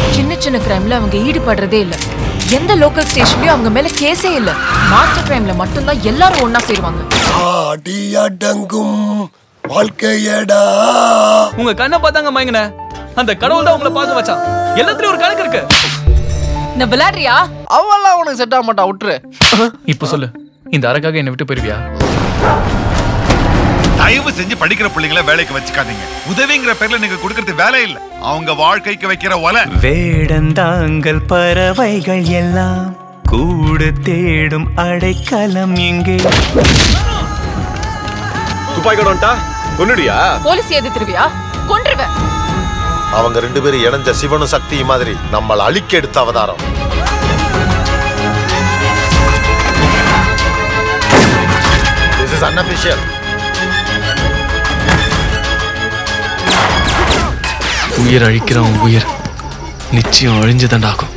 சின்ன சின்ன கிரைம்ல அவங்க ஈடுபடுறதே இல்ல எந்த லோக்கல் ஸ்டேஷன்லயும் அவங்க மேல கேஸே இல்ல மாஸ்டர் கிரைம்ல மட்டும்தான் எல்லாரும் ஒண்ணா சேருவாங்க ஆடி அடங்கும் வாழ்க்கையடா உங்க கண்ணை பார்த்தாங்க மயங்கன அந்த கடவுள் தான் உங்களை பார்த்து வச்சான் எல்லாத்துலயும் ஒரு கணக்கு இருக்கு நான் விளையாடுறியா அவெல்லாம் உனக்கு செட் ஆக மாட்டா விட்டுரு இப்போ சொல்லு இந்த அறக்காக என்னை விட்டு போயிருவியா தயவு செஞ்சு படிக்கிற பிள்ளைங்கள வேலைக்கு வச்சுக்காதீங்க உதவிங்கிற பேர்ல நீங்க கொடுக்கறது வேலை இல்ல அவங்க வாழ்க்கைக்கு வைக்கிற ஒலை வேடந்தாங்கள் பறவைகள் எல்லாம் கூடு தேடும் அடைக்கலம் எங்கே துப்பாக்கி வந்துட்டா கொன்னுடியா போலீஸ் எதிர்த்துருவியா கொன்றுவேன் அவங்க ரெண்டு பேரும் இணைஞ்ச சிவனும் சக்தி மாதிரி நம்மள அழிக்க எடுத்த அவதாரம் This is unofficial. உயிர் அழிக்கிறவன் உயிர் நிச்சயம் அழிஞ்சுதாண்டாகும்